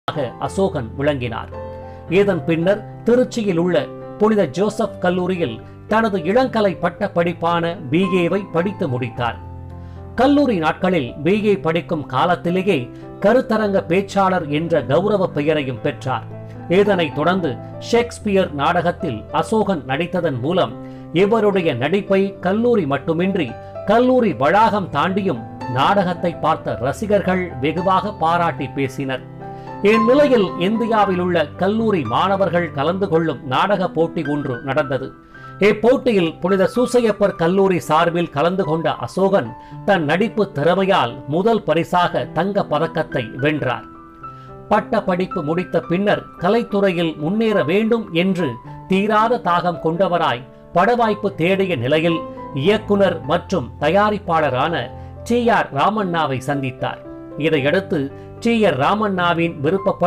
அசோகன் விளங்கினார் இதன் பின்னர் திருச்சியில் உள்ள புனித ஜோசப் கல்லூரியில் தனது இளங்கலை பட்ட படிப்பான பிஏவை படித்து முடித்தார் கல்லூரி நாட்களில் பிஏ படிக்கும் காலத்திலேயே கருத்தரங்க பேச்சாளர் என்ற கௌரவ பெயரையும் பெற்றார் இதனைத் தொடர்ந்து ஷேக்ஸ்பியர் நாடகத்தில் அசோகன் நடித்ததன் மூலம் இவருடைய நடிப்பை கல்லூரி மட்டுமின்றி கல்லூரி வளாகம் தாண்டியும் நாடகத்தை பார்த்த ரசிகர்கள் வெகுவாக பாராட்டி பேசினர் இந்நிலையில் இந்தியாவில் உள்ள கல்லூரி மாணவர்கள் கலந்து கொள்ளும் நாடக போட்டி ஒன்று நடந்தது இப்போட்டியில் புனித சூசையப்பர் கல்லூரி சார்பில் கலந்து கொண்ட அசோகன் தன் நடிப்பு திறமையால் முதல் பரிசாக தங்க பதக்கத்தை வென்றார் பட்ட படிப்பு முடித்த பின்னர் கலைத்துறையில் முன்னேற வேண்டும் என்று தீராத தாகம் கொண்டவராய் படவாய்ப்பு தேடிய நிலையில் இயக்குனர் மற்றும் தயாரிப்பாளரான டி ஆர் ராமண்ணாவை சந்தித்தார் இதையடுத்து டி ஆர் ராமண்ணாவின் விருப்பப்படி